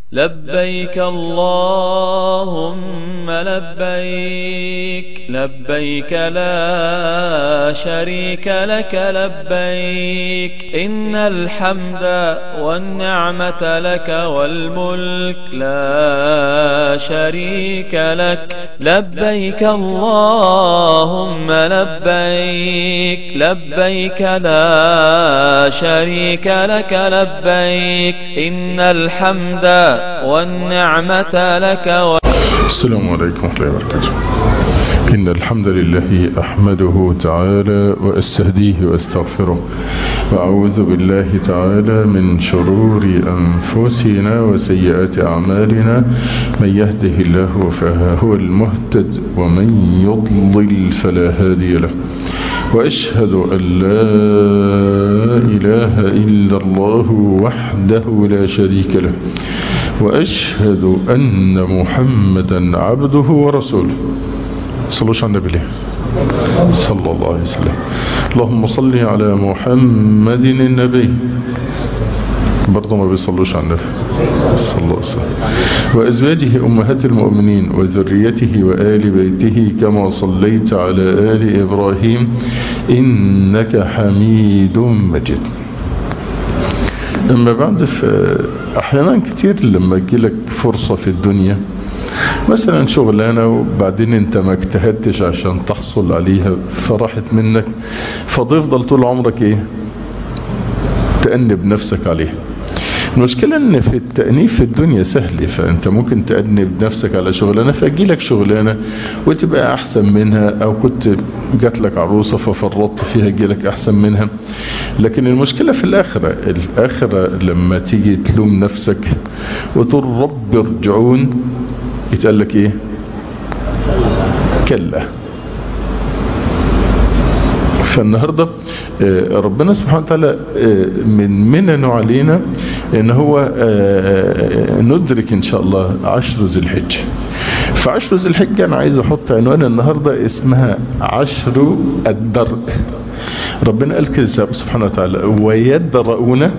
لبيك اللهم لبيك لبيك لا شريك لك لبيك إن الحمد والنعمة لك والملك لا شريك لك لبيك اللهم لبيك لبيك لا شريك لك لبيك إن الحمد والنعمة لك و... السلام عليكم ورحمة الله وبركاته إن الحمد لله أحمده تعالى وأستهديه وأستغفره وأعوذ بالله تعالى من شرور أنفسنا وسيئات أعمالنا من يهده الله فهو المهتد ومن يضلل فلا هادي له وأشهد أن لا إله إلا الله وحده لا شريك له وأشهد أن محمدا عبده ورسوله صلوش على النبي صلى الله عليه وسلم اللهم صل على محمد النبي برضه ما بيصلوش على النبي صلى الله عليه وسلم وأزواجه أمهات المؤمنين وذريته وآل بيته كما صليت على آل إبراهيم إنك حميد مجيد أما بعد أحيانا كتير لما يجيلك فرصة في الدنيا مثلا شغلانة وبعدين انت ما اجتهدتش عشان تحصل عليها فراحت منك فتفضل طول عمرك ايه تأنب نفسك عليها المشكلة ان في التأنيب في الدنيا سهل فانت ممكن تأنب نفسك على شغلانة فاجيلك شغلانة وتبقى احسن منها او كنت جات لك عروسة ففرطت فيها جيلك احسن منها لكن المشكلة في الاخرة الاخرة لما تيجي تلوم نفسك وتقول رب ارجعون يتقال لك ايه كلا فالنهاردة ربنا سبحانه وتعالى من مننه علينا ان هو ندرك ان شاء الله عشر ذي الحجة فعشر ذي الحجة انا عايز احط عنوان النهاردة اسمها عشر الدرء ربنا قال كده سبحانه وتعالى ويدرؤون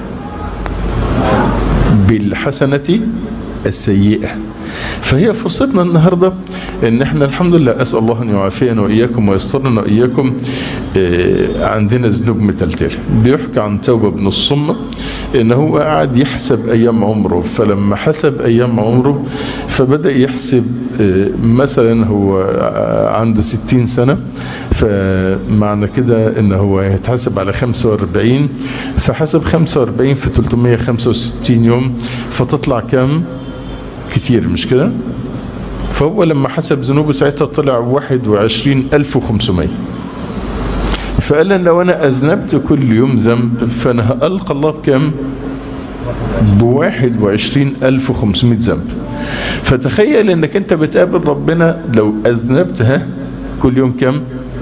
بالحسنة السيئة فهي فرصتنا النهاردة ان احنا الحمد لله اسأل الله ان يعافينا واياكم ويسترنا واياكم اه عندنا ذنوب متلتل بيحكى عن توبة بن الصمة ان هو قاعد يحسب ايام عمره فلما حسب ايام عمره فبدأ يحسب اه مثلا هو عنده ستين سنة فمعنى كده ان هو يتحسب على 45 فحسب 45 في 365 يوم فتطلع كام كتير مش كده فهو لما حسب ذنوبه ساعتها طلع 21500 فقال لن لو انا اذنبت كل يوم ذنب فانا هألقى الله بكم ب 21500 ذنب فتخيل انك انت بتقابل ربنا لو اذنبتها كل يوم كم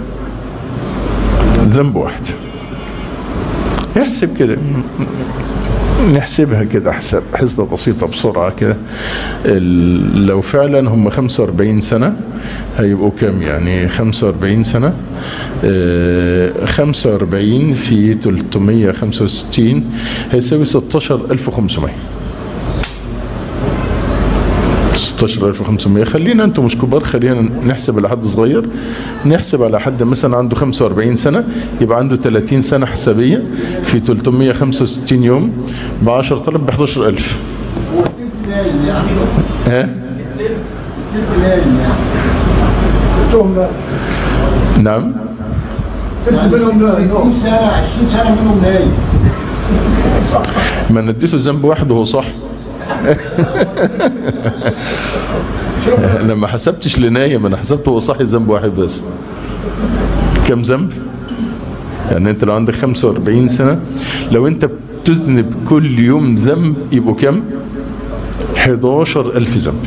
ذنب واحد احسب كده نحسبها كده حساب حسبة بسيطة بسرعة كده لو فعلا هم 45 سنة هيبقوا كام يعني 45 سنة اه 45 في 365 هيساوي 16500 16500 خلينا انتم مش كبار خلينا نحسب على حد صغير نحسب على حد مثلا عنده 45 سنة يبقى عنده 30 سنة حسابية في 365 يوم ب 10000 ب 11000 ها نعم ما نديته ذنب واحد وهو صح انا ما حسبتش لنايم انا حسبته هو صاحي ذنب واحد بس كم ذنب يعني انت لو عندك 45 سنة لو انت بتذنب كل يوم ذنب يبقوا كم 11 الف ذنب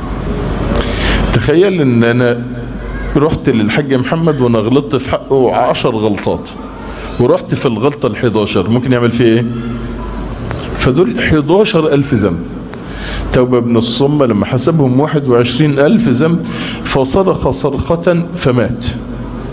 تخيل ان انا رحت للحاج محمد وانا غلطت في حقه 10 غلطات ورحت في الغلطة ال 11 ممكن يعمل فيه ايه فدول 11 الف ذنب توبة بن الصمة لما حسبهم 21 الف ذنب فصرخ صرخة فمات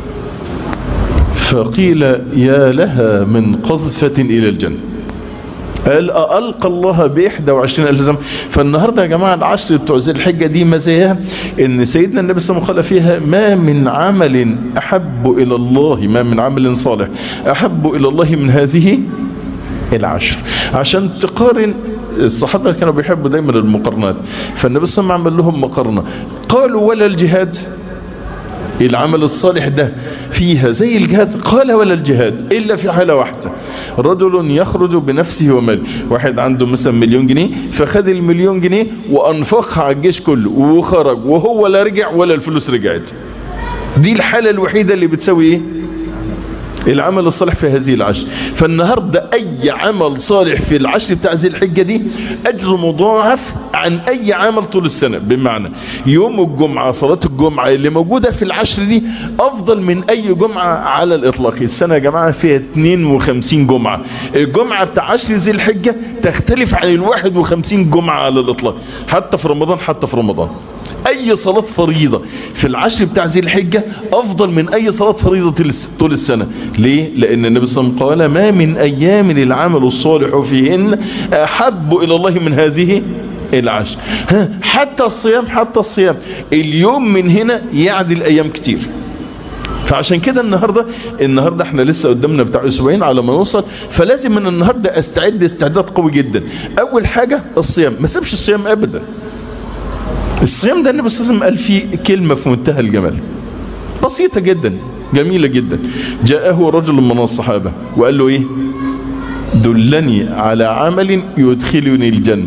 فقيل يا لها من قذفة الى الجنة قال ألقى الله بإحدى وعشرين ألف زمن فالنهاردة يا جماعة العشر بتوع ذي الحجة دي مزاياها إن سيدنا النبي صلى الله عليه وسلم قال فيها ما من عمل أحب إلى الله ما من عمل صالح أحب إلى الله من هذه العشر عشان تقارن الصحابة كانوا بيحبوا دايما المقارنات فالنبي صلى الله عليه وسلم عمل لهم مقارنة قالوا ولا الجهاد العمل الصالح ده فيها زي الجهاد قال ولا الجهاد إلا في حالة واحدة رجل يخرج بنفسه ومال واحد عنده مثلا مليون جنيه فخد المليون جنيه وأنفقها على الجيش كله وخرج وهو لا رجع ولا الفلوس رجعت دي الحالة الوحيدة اللي بتسوي ايه العمل الصالح في هذه العشر فالنهاردة اي عمل صالح في العشر بتاع ذي الحجة دي اجر مضاعف عن اي عمل طول السنة بمعنى يوم الجمعة صلاة الجمعة اللي موجودة في العشر دي افضل من اي جمعة على الاطلاق السنة يا جماعة فيها 52 جمعة الجمعة بتاع عشر ذي الحجة تختلف عن ال 51 جمعة على الاطلاق حتى في رمضان حتى في رمضان اي صلاة فريضة في العشر بتاع ذي الحجة افضل من اي صلاة فريضة طول السنة ليه لان النبي صلى الله عليه وسلم قال ما من ايام العمل الصالح فيهن احب الى الله من هذه العشر حتى الصيام حتى الصيام اليوم من هنا يعدل ايام كتير فعشان كده النهاردة النهاردة احنا لسه قدامنا بتاع اسبوعين على ما نوصل فلازم من النهاردة استعد استعداد قوي جدا اول حاجة الصيام ما سيبش الصيام ابدا الصيام ده النبي صلى الله عليه وسلم قال فيه كلمة في منتهى الجمال بسيطة جدا جميلة جدا جاءه رجل من الصحابة وقال له ايه دلني على عمل يدخلني الجنة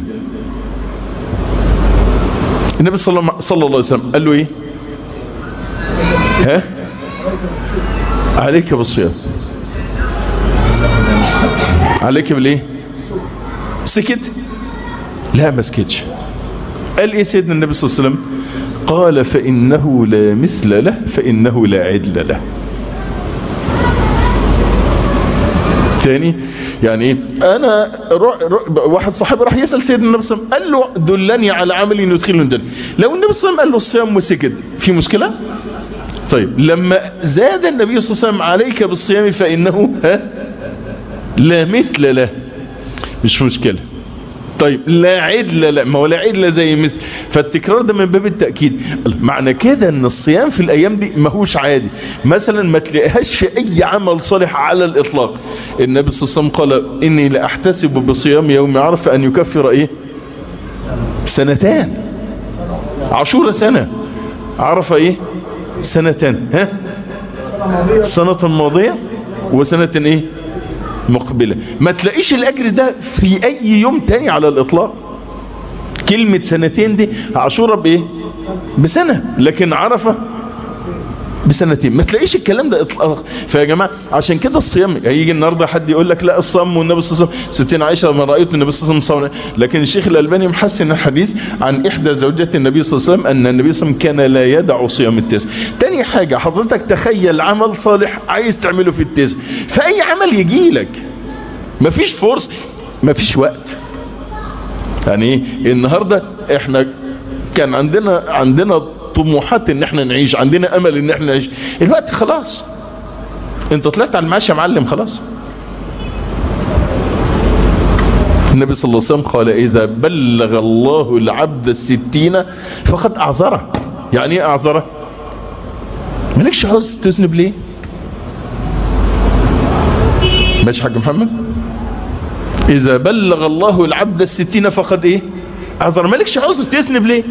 النبي صلى الله عليه وسلم قال له ايه ها عليك بالصيام عليك بالايه سكت لا ما سكتش قال ايه سيدنا النبي صلى الله عليه وسلم قال فإنه لا مثل له فإنه لا عدل له تاني يعني ايه انا رو رو واحد صاحبي راح يسأل سيدنا النبي صلى الله عليه وسلم قال له دلني على عمل يدخله الجنة لو النبي صلى الله عليه وسلم قال له الصيام وسكت في مشكلة طيب لما زاد النبي صلى الله عليه وسلم عليك بالصيام فإنه ها لا مثل له مش مشكلة طيب لا عدل لا ما هو لا عدل زي مثل فالتكرار ده من باب التأكيد معنى كده ان الصيام في الايام دي ما هوش عادي مثلا ما تلاقيهاش في اي عمل صالح على الاطلاق النبي صلى الله عليه وسلم قال اني لاحتسب بصيام يوم عرفة ان يكفر ايه سنتان عشور سنة عرف ايه سنتان ها سنة ماضية وسنة ايه مقبلة ما تلاقيش الاجر ده في اي يوم تاني على الاطلاق كلمة سنتين دي عاشورة بايه بسنة لكن عرفة بسنتين ما تلاقيش الكلام ده اطلاق فيا جماعة عشان كده الصيام هيجي النهاردة حد يقول لك لا الصيام والنبي صلى الله عليه وسلم ستين عائشة ما رأيت النبي صلى الله عليه وسلم لكن الشيخ الألباني محسن الحديث عن إحدى زوجات النبي صلى الله عليه وسلم أن النبي صلى الله عليه وسلم كان لا يدع صيام التسع تاني حاجة حضرتك تخيل عمل صالح عايز تعمله في التسع فأي عمل يجي لك مفيش فرص مفيش وقت يعني ايه النهاردة احنا كان عندنا عندنا طموحات ان احنا نعيش عندنا امل ان احنا نعيش الوقت خلاص انت طلعت على المعاش يا معلم خلاص النبي صلى الله عليه وسلم قال اذا بلغ الله العبد الستين فقد اعذره يعني ايه اعذره مالكش عاوز تذنب ليه ماشي حاج محمد اذا بلغ الله العبد الستين فقد ايه اعذر مالكش عذر تذنب ليه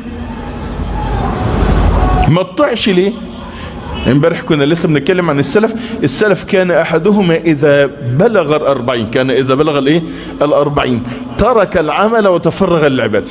ما تطعش ليه امبارح كنا لسه بنتكلم عن السلف السلف كان احدهما اذا بلغ الاربعين كان اذا بلغ الايه الاربعين ترك العمل وتفرغ للعبادة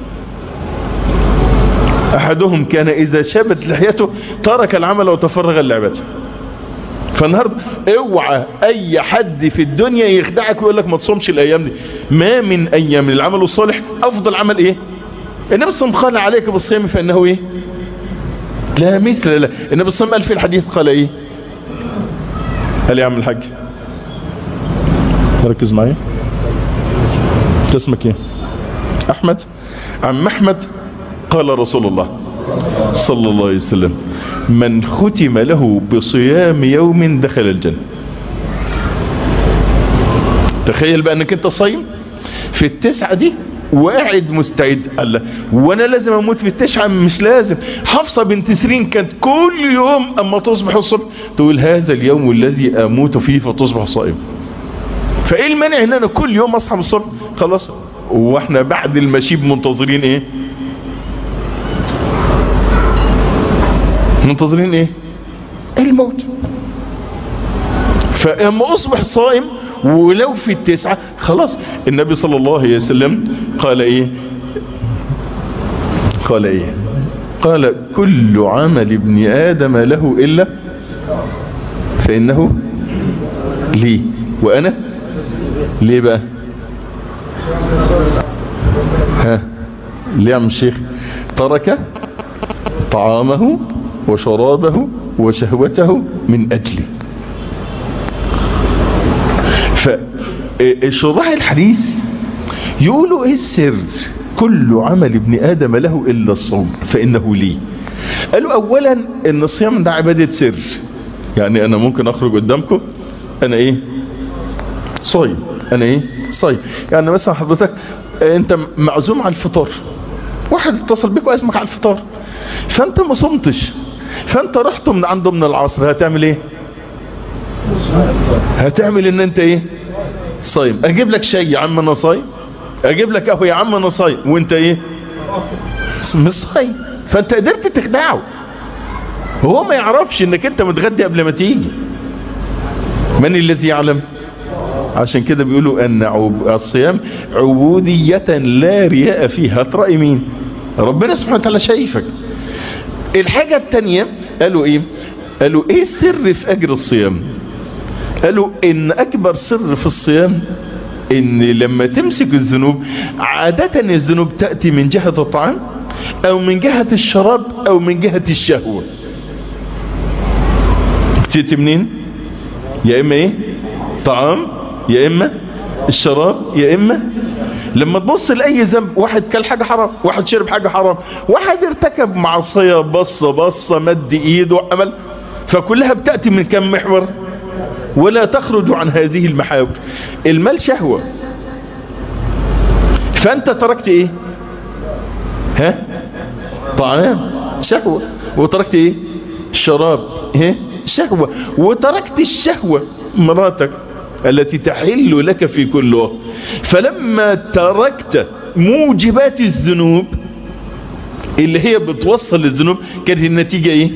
احدهم كان اذا شابت لحيته ترك العمل وتفرغ للعبادة فالنهاردة اوعى اي حد في الدنيا يخدعك ويقول لك ما تصومش الايام دي ما من ايام العمل الصالح افضل عمل ايه النبي صلى الله عليه وسلم قال عليك بالصيام فانه ايه لا مثل لا النبي صلى الله عليه وسلم قال في الحديث قال ايه قال يا عم الحاج ركز معايا اسمك ايه احمد عم احمد قال رسول الله صلى الله عليه وسلم من ختم له بصيام يوم دخل الجنة تخيل بقى انك انت صايم في التسعة دي وقاعد مستعد قال له وانا لازم اموت في التسعة مش لازم حفصة بنت سيرين كانت كل يوم اما تصبح الصبح تقول هذا اليوم الذي اموت فيه فتصبح صائم فايه المانع ان انا كل يوم اصحى من الصبح خلاص واحنا بعد المشيب منتظرين ايه منتظرين ايه الموت فاما اصبح صائم ولو في التسعة خلاص النبي صلى الله عليه وسلم قال ايه قال ايه قال كل عمل ابن ادم له الا فانه لي وانا ليه بقى ها ليه يا عم الشيخ ترك طعامه وشرابه وشهوته من اجلي فشراح الحديث يقولوا ايه السر كل عمل ابن ادم له الا الصوم فانه لي قالوا اولا ان الصيام ده عبادة سر يعني انا ممكن اخرج قدامكم انا ايه صايم انا ايه صايم يعني مثلا حضرتك انت معزوم على الفطار واحد اتصل بك واسمك على الفطار فانت ما صمتش فانت رحت من عنده من العصر هتعمل ايه هتعمل ان انت ايه صايم اجيب لك شاي يا عم انا صايم اجيب لك قهوه يا عم انا صايم وانت ايه مش صايم فانت قدرت تخدعه هو ما يعرفش انك انت متغدي قبل ما تيجي من الذي يعلم عشان كده بيقولوا ان عب... الصيام عبودية لا رياء فيها ترأي مين ربنا سبحانه وتعالى شايفك الحاجة التانية قالوا ايه قالوا ايه السر في اجر الصيام قالوا ان اكبر سر في الصيام ان لما تمسك الذنوب عادة الذنوب تأتي من جهة الطعام او من جهة الشراب او من جهة الشهوة تأتي منين يا اما ايه طعام يا اما الشراب يا اما لما تبص لاي ذنب واحد كل حاجة حرام واحد شرب حاجة حرام واحد ارتكب معصية بصة بصة مد ايده عمل فكلها بتأتي من كم محور ولا تخرج عن هذه المحاور المال شهوة فانت تركت ايه ها طعام شهوة وتركت ايه شراب ها شهوة وتركت الشهوة مراتك التي تحل لك في كل وقت فلما تركت موجبات الذنوب اللي هي بتوصل للذنوب كانت النتيجة ايه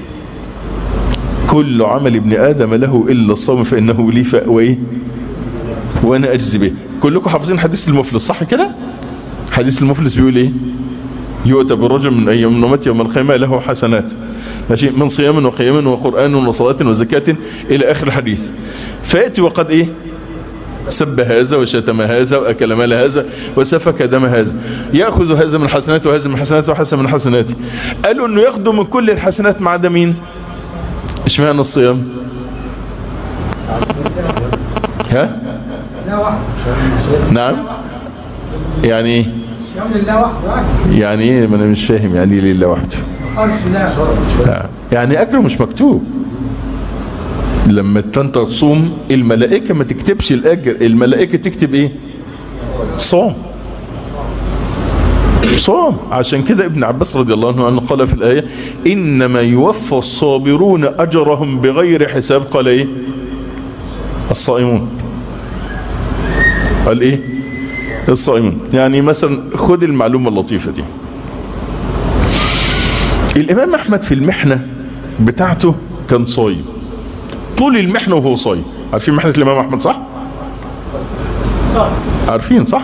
كل عمل ابن آدم له إلا الصوم فإنه لي فأويه وأنا أجزي به كلكم حافظين حديث المفلس صح كده حديث المفلس بيقول إيه يؤتى بالرجل من أيام نومت يوم القيامة له حسنات ماشي من صيام وقيام وقرآن وصلاة وزكاة إلى آخر الحديث فيأتي وقد إيه سب هذا وشتم هذا وأكل مال هذا وسفك دم هذا يأخذ هذا من حسناته وهذا من حسناته وحسن من حسناته قالوا أنه ياخذ من كل الحسنات ما عدا مين اشمعنى الصيام ها نعم يعني ايه يعني ايه ما انا مش فاهم يعني ايه لله وحده لا. يعني اجره مش مكتوب لما انت تصوم الملائكه ما تكتبش الاجر الملائكه تكتب ايه صوم صوم عشان كده ابن عباس رضي الله عنه قال في الآية إنما يوفى الصابرون أجرهم بغير حساب قال إيه الصائمون قال إيه الصائمون يعني مثلا خد المعلومة اللطيفة دي الإمام أحمد في المحنة بتاعته كان صايم طول المحنة وهو صايم عارفين محنة الإمام أحمد صح عارفين صح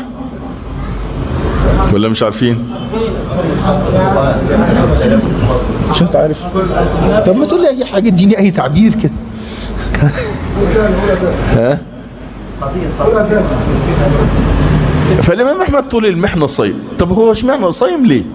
ولا مش عارفين مش انت عارف طب ما تقول لي اي حاجة اديني اي تعبير كده ها فالامام احمد طول المحنة صايم طب هو اشمعنى صايم ليه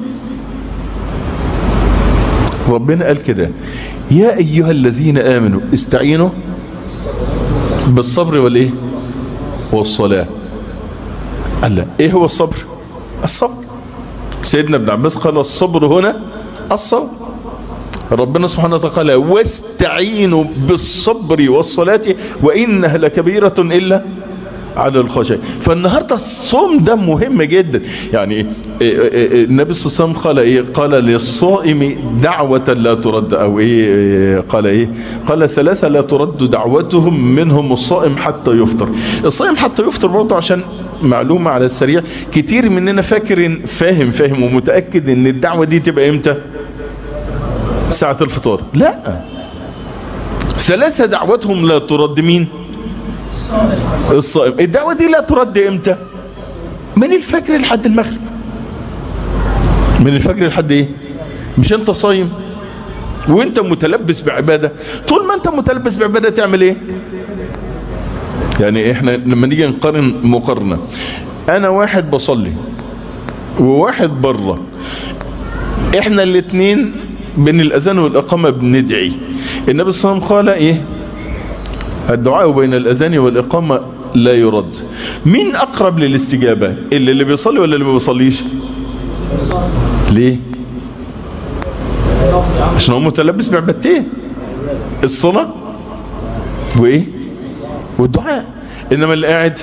ربنا قال كده يا ايها الذين امنوا استعينوا بالصبر والايه والصلاة قال لا ايه هو الصبر الصبر سيدنا ابن عباس قال الصبر هنا الصبر ربنا سبحانه وتعالى واستعينوا بالصبر والصلاة وإنها لكبيرة إلا على الخشاع فالنهاردة الصوم ده مهم جدا يعني النبي صلى الله عليه وسلم قال ايه قال للصائم دعوة لا ترد او ايه قال ايه قال ثلاثة لا ترد دعوتهم منهم الصائم حتى يفطر الصائم حتى يفطر برضه عشان معلومة على السريع كتير مننا فاكر فاهم فاهم ومتأكد ان الدعوة دي تبقى امتى ساعة الفطار لا ثلاثة دعوتهم لا ترد مين الصائم الدعوة دي لا ترد امتى من الفجر لحد المغرب من الفجر لحد ايه مش انت صايم وانت متلبس بعبادة طول ما انت متلبس بعبادة تعمل ايه يعني احنا لما نيجي نقارن مقارنة انا واحد بصلي وواحد بره احنا الاتنين بين الاذان والاقامة بندعي النبي صلى الله عليه وسلم قال ايه الدعاء بين الاذان والاقامة لا يرد مين اقرب للاستجابة اللي اللي بيصلي ولا اللي ما بيصليش ليه عشان هو متلبس بعبادتين الصلاة وايه والدعاء انما اللي قاعد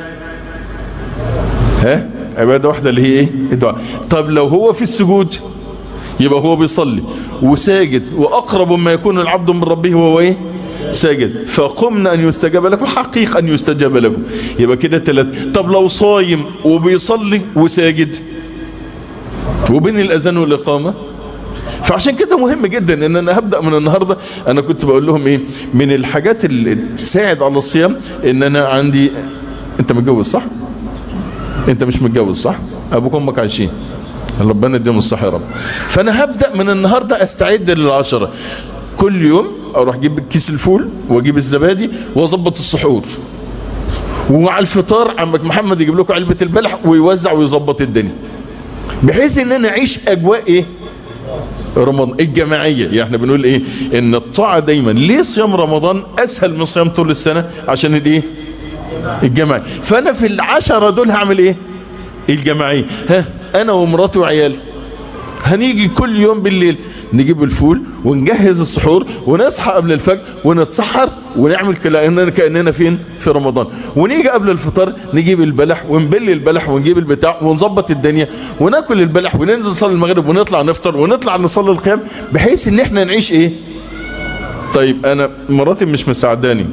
ها عبادة واحدة اللي هي ايه الدعاء طب لو هو في السجود يبقى هو بيصلي وساجد واقرب ما يكون العبد من ربه وهو ايه ساجد فقمنا ان يستجاب لكم حقيقة ان يستجاب لكم يبقى كده ثلاث طب لو صايم وبيصلي وساجد وبين الاذان والاقامة فعشان كده مهم جدا ان انا هبدأ من النهاردة انا كنت بقول لهم ايه من الحاجات اللي تساعد على الصيام ان انا عندي انت متجوز صح انت مش متجوز صح ابوك وامك عايشين ربنا يديهم الصحة يا رب فانا هبدأ من النهاردة استعد للعشرة كل يوم اروح اجيب كيس الفول واجيب الزبادي واظبط السحور ومع الفطار عمك محمد يجيب لكم علبة البلح ويوزع ويظبط الدنيا بحيث ان انا اعيش اجواء ايه رمضان الجماعية يعني احنا بنقول ايه ان الطاعة دايما ليه صيام رمضان اسهل من صيام طول السنة عشان الايه الجماعي فانا في العشرة دول هعمل ايه الجماعية ها انا ومراتي وعيالي هنيجي كل يوم بالليل نجيب الفول ونجهز السحور ونصحى قبل الفجر ونتسحر ونعمل كأننا, كأننا فين في رمضان ونيجي قبل الفطار نجيب البلح ونبل البلح ونجيب البتاع ونظبط الدنيا وناكل البلح وننزل نصلي المغرب ونطلع نفطر ونطلع نصلي القيام بحيث ان احنا نعيش ايه طيب انا مراتي مش مساعداني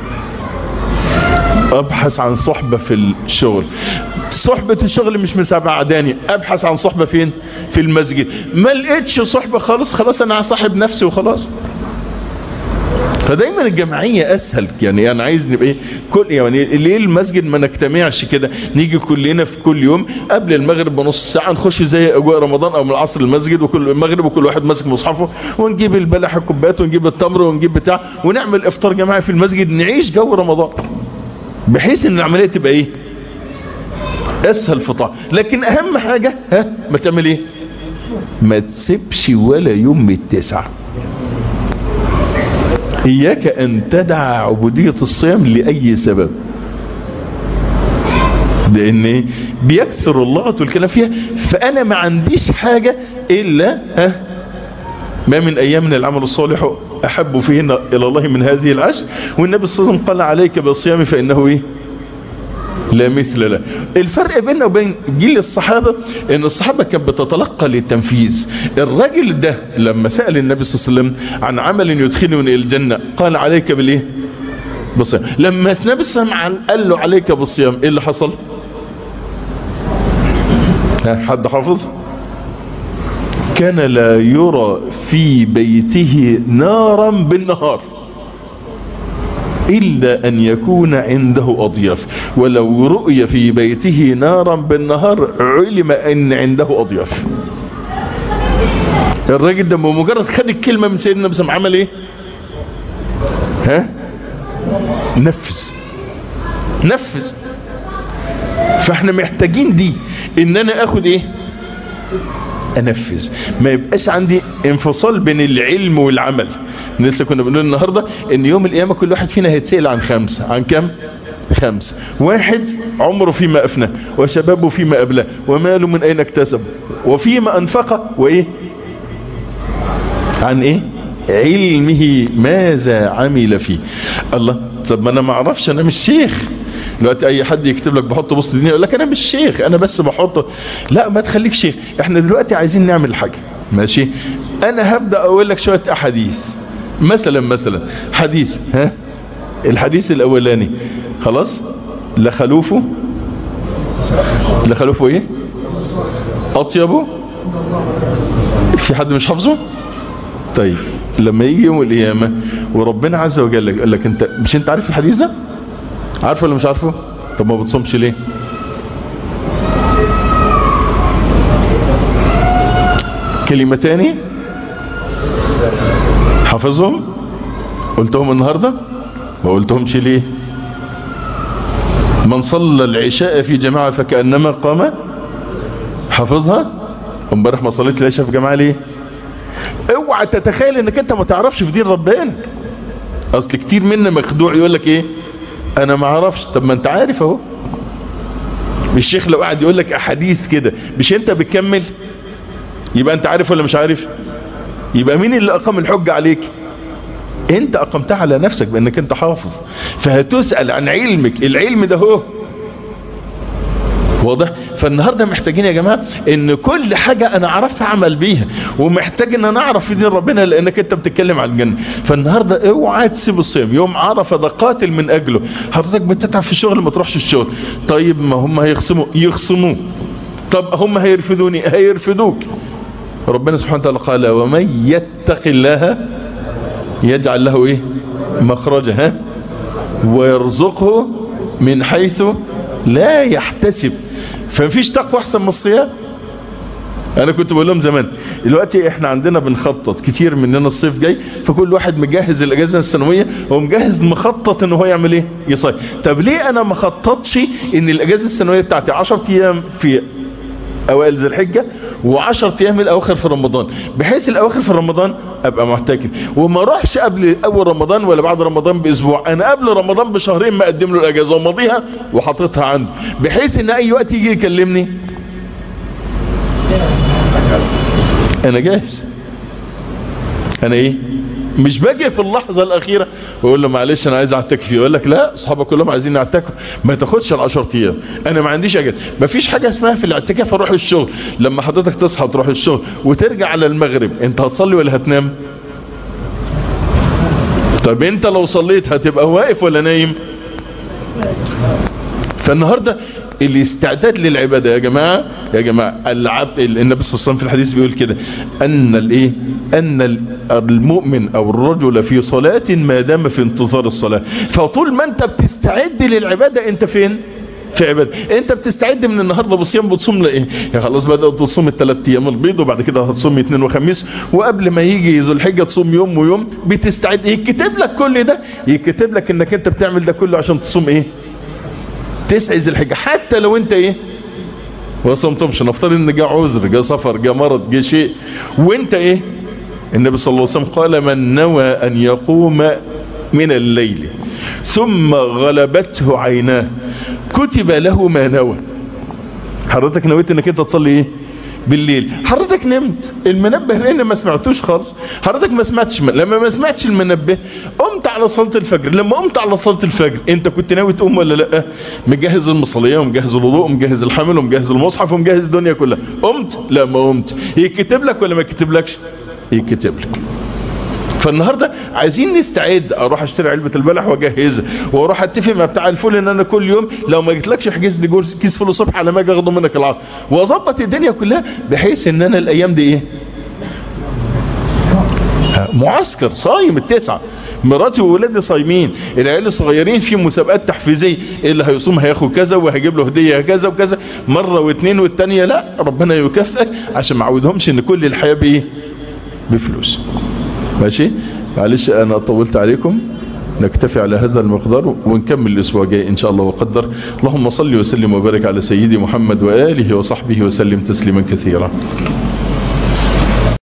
ابحث عن صحبة في الشغل صحبة الشغل مش مساعداني ابحث عن صحبة فين في المسجد ما لقيتش صحبة خالص خلاص انا صاحب نفسي وخلاص فدايما الجماعية اسهل يعني انا عايز نبقى ايه كل يعني ليه المسجد ما نجتمعش كده نيجي كلنا في كل يوم قبل المغرب بنص ساعة نخش زي اجواء رمضان او من العصر المسجد وكل المغرب وكل واحد ماسك مصحفه ونجيب البلح الكوبايات ونجيب التمر ونجيب بتاع ونعمل افطار جماعي في المسجد نعيش جو رمضان بحيث ان العملية تبقى ايه اسهل فطاع لكن اهم حاجة ها ما تعمل ايه ما تسيبش ولا يوم من التسعة اياك ان تدع عبودية الصيام لاي سبب لان بيكسر الله الكلام فيها فانا ما عنديش حاجة الا ها ما من ايام من العمل الصالح احب فيهن الى الله من هذه العشر والنبي صلى الله عليه وسلم قال عليك بالصيام فانه ايه لا مثل له الفرق بيننا وبين جيل الصحابة ان الصحابة كانت بتتلقى للتنفيذ الراجل ده لما سأل النبي صلى الله عليه وسلم عن عمل يدخلني الى الجنة قال عليك بالايه بالصيام لما النبي صلى الله عليه وسلم قال له عليك بالصيام ايه اللي حصل حد حافظ كان لا يرى في بيته نارا بالنهار إلا أن يكون عنده أضياف ولو رؤي في بيته نارا بالنهار علم أن عنده أضياف الراجل ده بمجرد خد الكلمة من سيدنا بسم عمل ايه ها نفذ نفذ فاحنا محتاجين دي ان انا اخد ايه انفذ ما يبقاش عندي انفصال بين العلم والعمل لسه كنا بنقول النهاردة ان يوم القيامة كل واحد فينا هيتسأل عن خمسة عن كم خمسة واحد عمره فيما افنى وشبابه فيما ابلاه وماله من اين اكتسب وفيما انفقه وايه عن ايه علمه ماذا عمل فيه الله طب ما انا ما اعرفش انا مش شيخ دلوقتي اي حد يكتب لك بحط بوست ديني يقول لك انا مش شيخ انا بس بحط لا ما تخليك شيخ احنا دلوقتي عايزين نعمل حاجة ماشي انا هبدأ اقول لك شوية احاديث مثلا مثلا حديث ها الحديث الاولاني خلاص لخلوفه لخلوفه ايه اطيبه في حد مش حافظه طيب لما يجي يوم القيامة وربنا عز وجل قال لك انت مش انت عارف الحديث ده عارفه ولا مش عارفه طب ما بتصومش ليه كلمتان حافظهم قلتهم النهاردة ما قلتهمش ليه من صلى العشاء في جماعة فكأنما قام حافظها امبارح ما صليت العشاء في جماعة ليه اوعى تتخيل انك انت ما تعرفش في دين ربنا اصل كتير منا مخدوع يقول لك ايه انا ما اعرفش طب ما انت عارف اهو الشيخ لو قاعد يقول لك احاديث كده مش انت بتكمل يبقى انت عارف ولا مش عارف يبقى مين اللي اقام الحجة عليك انت اقمتها على نفسك بانك انت حافظ فهتسأل عن علمك العلم ده هو واضح فالنهاردة محتاجين يا جماعة ان كل حاجة انا عرفت اعمل بيها ومحتاج ان انا اعرف في دين ربنا لانك انت بتتكلم عن الجنة فالنهاردة اوعى تسيب الصيام يوم عرفة ده قاتل من اجله حضرتك بتتعب في الشغل ما تروحش الشغل طيب ما هم هيخصموا يخصموه طب هم هيرفدوني هيرفدوك ربنا سبحانه وتعالى قال ومن يتق الله يجعل له ايه مخرجا ها ويرزقه من حيث لا يحتسب فمفيش تقوى احسن من الصيام انا كنت بقول لهم زمان دلوقتي احنا عندنا بنخطط كتير مننا الصيف جاي فكل واحد مجهز الاجازه السنويه ومجهز مخطط ان هو يعمل ايه يصيف طب ليه انا ما خططش ان الاجازه السنويه بتاعتي 10 ايام في اوائل ذي الحجة وعشر ايام الاواخر في رمضان بحيث الاواخر في رمضان ابقى معتكف وما اروحش قبل اول رمضان ولا بعد رمضان باسبوع انا قبل رمضان بشهرين ما اقدم له الاجازة ومضيها وحاططها عنده بحيث ان اي وقت يجي يكلمني انا جاهز انا ايه مش باجي في اللحظة الاخيرة واقول له معلش انا عايز اعتكف يقول لك لا اصحابك كلهم عايزين يعتكفوا ما تاخدش العشر ايام انا ما عنديش اجازه مفيش حاجة اسمها في الاعتكاف اروح الشغل لما حضرتك تصحى تروح الشغل وترجع على المغرب انت هتصلي ولا هتنام طب انت لو صليت هتبقى واقف ولا نايم فالنهاردة الاستعداد للعبادة يا جماعة يا جماعة العبد النبي صلى الله عليه وسلم في الحديث بيقول كده ان الايه ان المؤمن او الرجل في صلاة ما دام في انتظار الصلاة فطول ما انت بتستعد للعبادة انت فين في عبادة انت بتستعد من النهاردة بالصيام بتصوم لايه يا خلاص بدأت تصوم الثلاث ايام البيض وبعد كده هتصوم اثنين وخميس وقبل ما يجي ذو الحجة تصوم يوم ويوم بتستعد يكتب لك كل ده يكتب لك انك انت بتعمل ده كله عشان تصوم ايه تسعي ذي الحجة حتى لو انت ايه وصمتمش نفترض ان جاء عذر جاء سفر جاء مرض جاء شيء وانت ايه النبي صلى الله عليه وسلم قال من نوى ان يقوم من الليل ثم غلبته عيناه كتب له ما نوى حضرتك نويت انك انت تصلي ايه بالليل حضرتك نمت المنبه لان ما سمعتوش خالص حضرتك ما سمعتش من... لما ما سمعتش المنبه قمت على صلاة الفجر لما قمت على صلاة الفجر انت كنت ناوي تقوم ولا لا مجهز المصلية ومجهز الوضوء ومجهز الحمل ومجهز المصحف ومجهز الدنيا كلها قمت لا ما قمت يكتب لك ولا ما يكتبلكش يكتب لك فالنهاردة عايزين نستعد اروح اشتري علبة البلح واجهزها واروح اتفق مع بتاع الفول ان انا كل يوم لو ما جيتلكش احجز لي جورس كيس فول الصبح على ما اجي اخده منك العصر واظبط الدنيا كلها بحيث ان انا الايام دي ايه معسكر صايم التسعة مراتي وولادي صايمين العيال الصغيرين في مسابقات تحفيزيه اللي هيصوم هياخد كذا وهيجيب له هديه كذا وكذا مره واثنين والثانيه لا ربنا يكافئك عشان ما عودهمش ان كل الحياه بايه بفلوس ماشي معلش انا طولت عليكم نكتفي على هذا المقدار ونكمل الاسبوع الجاي ان شاء الله وقدر اللهم صل وسلم وبارك على سيدي محمد واله وصحبه وسلم تسليما كثيرا